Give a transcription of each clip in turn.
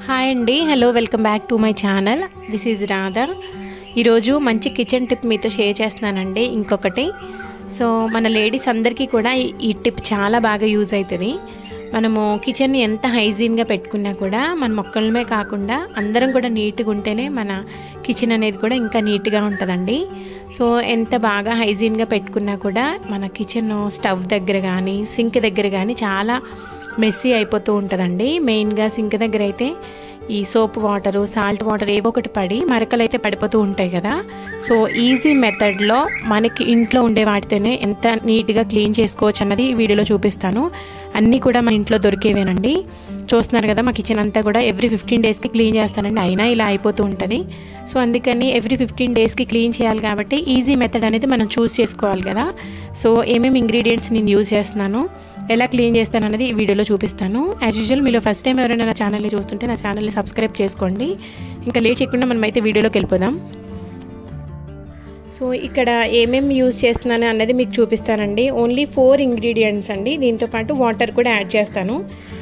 hi అండి hello welcome back to my channel this is Radha ఈరోజు మంచి కిచెన్ టిప్ మీతో షేర్ చేస్తున్నానండి ఇంకొకటి సో మన లేడీస్ అందరికీ కూడా ఈ- ఈ టిప్ చాలా బాగా యూజ్ అవుతుంది మనము కిచెన్ని ఎంత హైజీన్గా పెట్టుకున్నా కూడా మన మొక్కలమే కాకుండా అందరం కూడా నీట్గా ఉంటేనే మన కిచెన్ అనేది కూడా ఇంకా నీట్గా ఉంటుందండి సో ఎంత బాగా హైజీన్గా పెట్టుకున్నా కూడా మన కిచెన్ స్టవ్ దగ్గర కానీ సింక్ దగ్గర కానీ చాలా మెస్సీ అయిపోతూ ఉంటుందండి మెయిన్గా సింక్ దగ్గర అయితే ఈ సోప్ వాటరు సాల్ట్ వాటర్ ఏవో ఒకటి పడి మరకలు అయితే పడిపోతూ ఉంటాయి కదా సో ఈజీ మెథడ్లో మనకి ఇంట్లో ఉండే వాటితోనే ఎంత నీట్గా క్లీన్ చేసుకోవచ్చు అన్నది ఈ వీడియోలో చూపిస్తాను అన్నీ కూడా మన ఇంట్లో దొరికేవేనండి చూస్తున్నారు కదా మా కిచెన్ అంతా కూడా ఎవ్రీ ఫిఫ్టీన్ డేస్కి క్లీన్ చేస్తానండి అయినా ఇలా అయిపోతూ ఉంటుంది సో అందుకని ఎవ్రీ ఫిఫ్టీన్ డేస్కి క్లీన్ చేయాలి కాబట్టి ఈజీ మెథడ్ అనేది మనం చూస్ చేసుకోవాలి కదా సో ఏమేమి ఇంగ్రీడియంట్స్ నేను యూజ్ చేస్తున్నాను ఎలా క్లీన్ చేస్తాను అనేది ఈ వీడియోలో చూపిస్తాను యాజ్ యూజువల్ మీరు ఫస్ట్ టైం ఎవరైనా నా ఛానల్ని చూస్తుంటే నా ఛానల్ని సబ్స్క్రైబ్ చేసుకోండి ఇంకా లేట్ చేయకుండా మనం అయితే వీడియోలోకి వెళ్ళిపోదాం సో ఇక్కడ ఏమేమి యూజ్ చేస్తున్నాను అన్నది మీకు చూపిస్తానండి ఓన్లీ ఫోర్ ఇంగ్రీడియంట్స్ అండి దీంతో పాటు వాటర్ కూడా యాడ్ చేస్తాను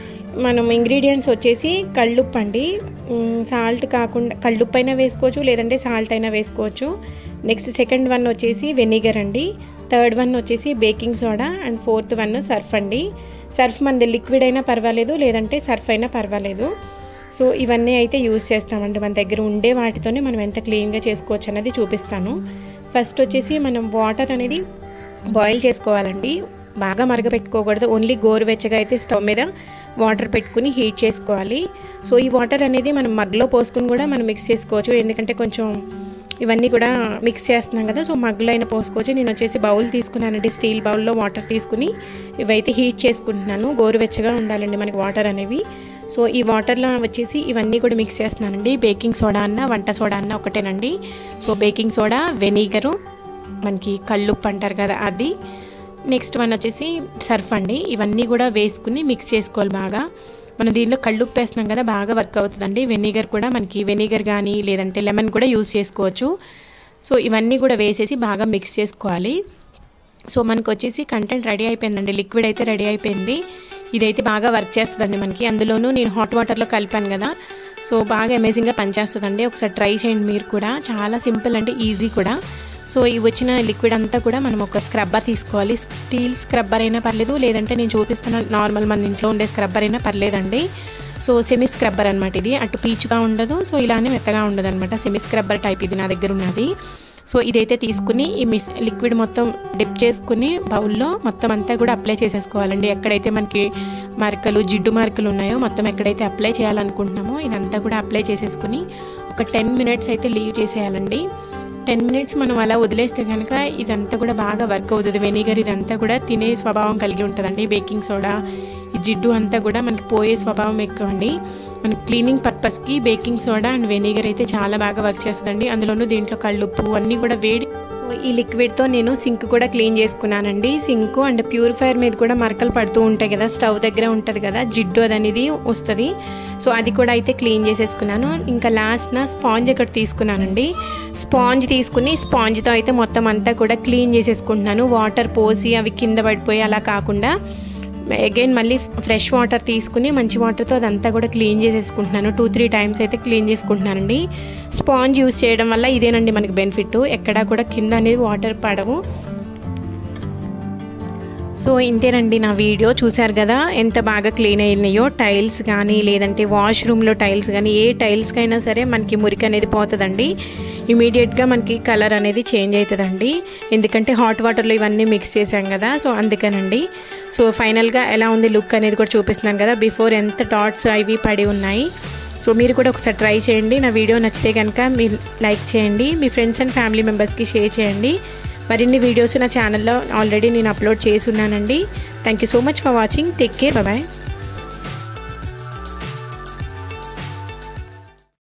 మనం ఇంగ్రీడియంట్స్ వచ్చేసి కళ్ళుప్పు అండి సాల్ట్ కాకుండా కళ్ళుప్పు అయినా వేసుకోవచ్చు లేదంటే సాల్ట్ అయినా వేసుకోవచ్చు నెక్స్ట్ సెకండ్ వన్ వచ్చేసి వెనిగర్ అండి థర్డ్ వన్ వచ్చేసి baking soda and fourth one surf అండి సర్ఫ్ మనది లిక్విడ్ అయినా పర్వాలేదు లేదంటే సర్ఫ్ అయినా పర్వాలేదు సో ఇవన్నీ అయితే యూజ్ చేస్తామండి మన దగ్గర ఉండే వాటితోనే మనం ఎంత క్లీన్గా చేసుకోవచ్చు అన్నది చూపిస్తాను ఫస్ట్ వచ్చేసి మనం వాటర్ అనేది బాయిల్ చేసుకోవాలండి బాగా మరగపెట్టుకోకూడదు ఓన్లీ గోరువెచ్చగా అయితే స్టవ్ మీద వాటర్ పెట్టుకుని హీట్ చేసుకోవాలి సో ఈ వాటర్ అనేది మనం మగ్లో పోసుకుని కూడా మనం మిక్స్ చేసుకోవచ్చు ఎందుకంటే కొంచెం ఇవన్నీ కూడా మిక్స్ చేస్తున్నాం కదా సో మగ్గులో అయినా పోసుకోవచ్చు నేను వచ్చేసి బౌల్ తీసుకున్నానండి స్టీల్ బౌల్లో వాటర్ తీసుకుని ఇవైతే హీట్ చేసుకుంటున్నాను గోరువెచ్చగా ఉండాలండి మనకి వాటర్ అనేవి సో ఈ వాటర్లో వచ్చేసి ఇవన్నీ కూడా మిక్స్ చేస్తున్నానండి బేకింగ్ సోడా అన్న వంట సోడా అన్న ఒకటేనండి సో బేకింగ్ సోడా వెనిగరు మనకి కళ్ళుప్పు అంటారు కదా అది నెక్స్ట్ వన్ వచ్చేసి సర్ఫ్ అండి ఇవన్నీ కూడా వేసుకుని మిక్స్ చేసుకోవాలి బాగా మనం దీనిలో కళ్ళుప్పు వేస్తున్నాం కదా బాగా వర్క్ అవుతుందండి వెనిగర్ కూడా మనకి వెనిగర్ కానీ లేదంటే లెమన్ కూడా యూస్ చేసుకోవచ్చు సో ఇవన్నీ కూడా వేసేసి బాగా మిక్స్ చేసుకోవాలి సో మనకు వచ్చేసి కంటెంట్ రెడీ అయిపోయిందండి లిక్విడ్ అయితే రెడీ అయిపోయింది ఇదైతే బాగా వర్క్ చేస్తుందండి మనకి అందులోనూ నేను హాట్ వాటర్లో కలిపాను కదా సో బాగా అమేజింగ్గా పనిచేస్తుందండి ఒకసారి ట్రై చేయండి మీరు కూడా చాలా సింపుల్ అంటే ఈజీ కూడా సో ఈ వచ్చిన లిక్విడ్ అంతా కూడా మనం ఒక స్క్రబ్బర్ తీసుకోవాలి స్టీల్ స్క్రబ్బర్ అయినా పర్లేదు లేదంటే నేను చూపిస్తున్న నార్మల్ మన ఇంట్లో ఉండే స్క్రబ్బర్ అయినా పర్లేదండి సో సెమీ స్క్రబ్బర్ అనమాట ఇది అటు పీచుగా ఉండదు సో ఇలానే మెత్తగా ఉండదు అనమాట సెమీ స్క్రబ్బర్ టైప్ ఇది నా దగ్గర ఉన్నది సో ఇదైతే తీసుకుని ఈ మిస్ లిక్విడ్ మొత్తం డిప్ చేసుకుని బౌల్లో మొత్తం అంతా కూడా అప్లై చేసేసుకోవాలండి ఎక్కడైతే మనకి మరకలు జిడ్డు మరకలు ఉన్నాయో మొత్తం ఎక్కడైతే అప్లై చేయాలనుకుంటున్నామో ఇదంతా కూడా అప్లై చేసేసుకుని ఒక టెన్ మినిట్స్ అయితే లీవ్ చేసేయాలండి టెన్ మినిట్స్ మనం అలా వదిలేస్తే కనుక ఇదంతా కూడా బాగా వర్క్ అవుతుంది వెనిగర్ ఇదంతా కూడా తినే స్వభావం కలిగి ఉంటుందండి బేకింగ్ సోడా ఈ జిడ్డు అంతా కూడా మనకి పోయే స్వభావం ఎక్కువ అండి మన క్లీనింగ్ పర్పస్కి బేకింగ్ సోడా అండ్ వెనిగర్ అయితే చాలా బాగా వర్క్ చేస్తుందండి అందులోనూ దీంట్లో కళ్ళుప్పు అన్నీ కూడా వేడి సో ఈ లిక్విడ్తో నేను సింక్ కూడా క్లీన్ చేసుకున్నానండి సింక్ అండ్ ప్యూరిఫైయర్ మీద కూడా మరకలు పడుతూ ఉంటాయి కదా స్టవ్ దగ్గర ఉంటుంది కదా జిడ్డు అది అనేది వస్తుంది సో అది కూడా అయితే క్లీన్ చేసేసుకున్నాను ఇంకా లాస్ట్ నా స్పాంజ్ ఒకటి తీసుకున్నానండి స్పాంజ్ తీసుకుని స్పాంజ్తో అయితే మొత్తం అంతా కూడా క్లీన్ చేసేసుకుంటున్నాను వాటర్ పోసి అవి కింద పడిపోయి అలా కాకుండా అగైన్ మళ్ళీ ఫ్రెష్ వాటర్ తీసుకుని మంచి వాటర్తో అదంతా కూడా క్లీన్ చేసేసుకుంటున్నాను టూ త్రీ టైమ్స్ అయితే క్లీన్ చేసుకుంటున్నానండి స్పాంజ్ యూస్ చేయడం వల్ల ఇదేనండి మనకి బెనిఫిట్ ఎక్కడా కూడా కింద అనేది వాటర్ పడవు సో ఇంతేనండి నా వీడియో చూశారు కదా ఎంత బాగా క్లీన్ అయినాయో టైల్స్ కానీ లేదంటే వాష్రూమ్లో టైల్స్ కానీ ఏ టైల్స్కైనా సరే మనకి మురికి అనేది పోతుందండి ఇమీడియట్గా మనకి కలర్ అనేది చేంజ్ అవుతుందండి ఎందుకంటే హాట్ వాటర్లో ఇవన్నీ మిక్స్ చేసాం కదా సో అందుకనండి సో ఫైనల్గా ఎలా ఉంది లుక్ అనేది కూడా చూపిస్తున్నాను కదా బిఫోర్ ఎంత డాట్స్ అవి పడి ఉన్నాయి సో మీరు కూడా ఒకసారి ట్రై చేయండి నా వీడియో నచ్చితే కనుక మీరు లైక్ చేయండి మీ ఫ్రెండ్స్ అండ్ ఫ్యామిలీ మెంబర్స్కి షేర్ చేయండి మరిన్ని వీడియోస్ నా ఛానల్లో ఆల్రెడీ నేను అప్లోడ్ చేసి ఉన్నానండి thank you so much for watching take care bye